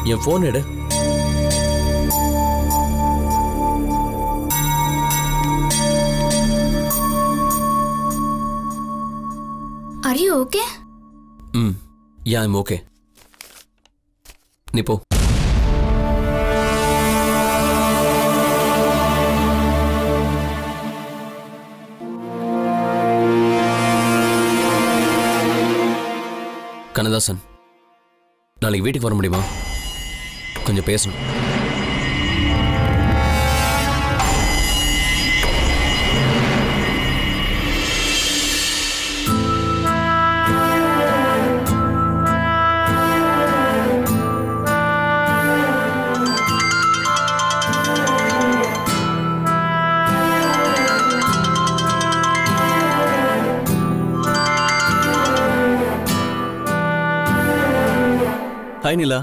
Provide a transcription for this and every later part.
என் phone எடு are you okay hmm yeah I'm okay நீ போ கண்ணதாசன் நாளைக்கு வீட்டுக்கு வர முடியுமா கொஞ்சம் பேசணும் ஹாய் நிலா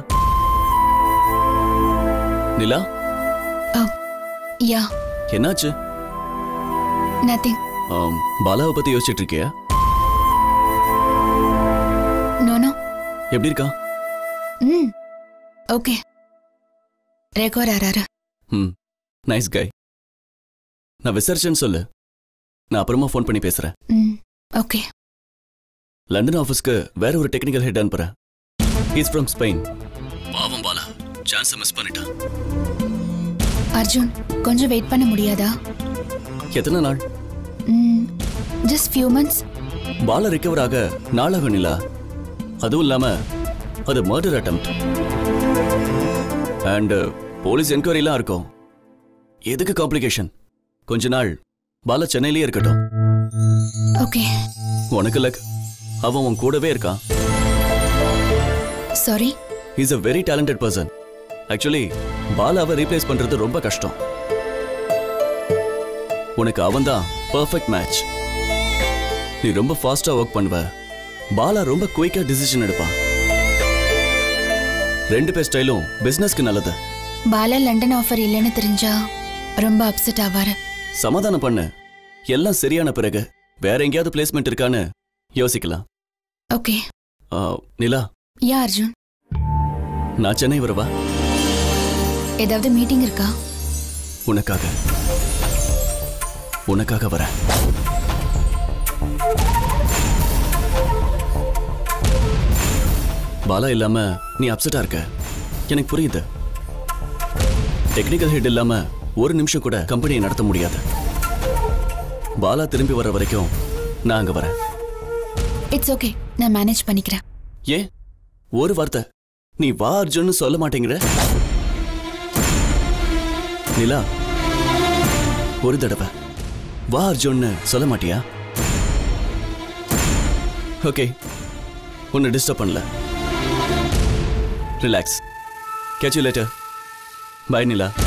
நிலா யா என்னாச்சு நத்திங் ஆம், பாலாவை பத்தி யோசிச்சுட்டு இருக்கியா நோ நோ எப்படி இருக்கா ம் ஓகே ரெக்கார்ட் ஆறாரு ம் நைஸ் கை நான் விசாரிச்சேன்னு சொல்லு நான் அப்புறமா ஃபோன் பண்ணி பேசுறேன் ம் ஓகே லண்டன் ஆஃபீஸ்க்கு வேற ஒரு டெக்னிக்கல் ஹெட் அனுப்புறேன் இஸ் ஃப்ரம் ஸ்பெயின் பாவம் பாலா சான்ஸை மிஸ் பண்ணிட்டான் அர்ஜுன் கொஞ்சம் வெயிட் பண்ண முடியாதா எத்தனை நாள் hmm just few months Bala recover ஆக நாளாகும் நிலா அதுவும் இல்லாம அது மர்டர் அட்டம்ப்ட் அண்ட் போலீஸ் என்கொயரிலாம் இருக்கும் எதுக்கு காம்ப்ளிகேஷன் கொஞ்ச நாள் பாலா சென்னையிலேயே இருக்கட்டும் ஓகே உனக்கு லக் அவன் உன் கூடவே இருக்கான் sorry is a very talented person actually பாலாவை ரீப்ளேஸ் பண்றது ரொம்ப கஷ்டம் உனக்கு அவன்தான் பர்ஃபெக்ட் மேட்ச் நீ ரொம்ப ஃபாஸ்டா ஒர்க் பண்ணுவ பாலா ரொம்ப குயிக்கா டிசிஷன் எடுப்பான் ரெண்டு பேர் ஸ்டைலும் பிசினஸ்க்கு நல்லது பாலா லண்டன் ஆஃபர் இல்லைன்னு தெரிஞ்சா ரொம்ப அப்செட் ஆவாரு சமாதானம் பண்ணு எல்லாம் சரியான பிறகு வேற எங்கேயாவது பிளேஸ்மெண்ட் இருக்கான்னு யோசிக்கலாம் ஓகே ஆ, நிலா யா அர்ஜுன் நான் சென்னை வரவா ஏதாவது மீட்டிங் இருக்கா உனக்காக உனக்காக வரேன் பாலா இல்லாம நீ அப்செட்டா இருக்க எனக்கு புரியுது டெக்னிக்கல் ஹெட் இல்லாம ஒரு நிமிஷம் கூட கம்பெனியை நடத்த முடியாது பாலா திரும்பி வர்ற வரைக்கும் நான் அங்க வரேன் இட்ஸ் ஓகே நான் மேனேஜ் பண்ணிக்கிறேன் ஏன் ஒரு வார்த்தை நீ வா அர்ஜுன்னு சொல்ல மாட்டேங்கிற நிலா ஒரு தடவை வா அர்ஜுன்னு சொல்ல மாட்டியா ஓகே உன்னை டிஸ்டர்ப் பண்ணல relax catch you later bye Nila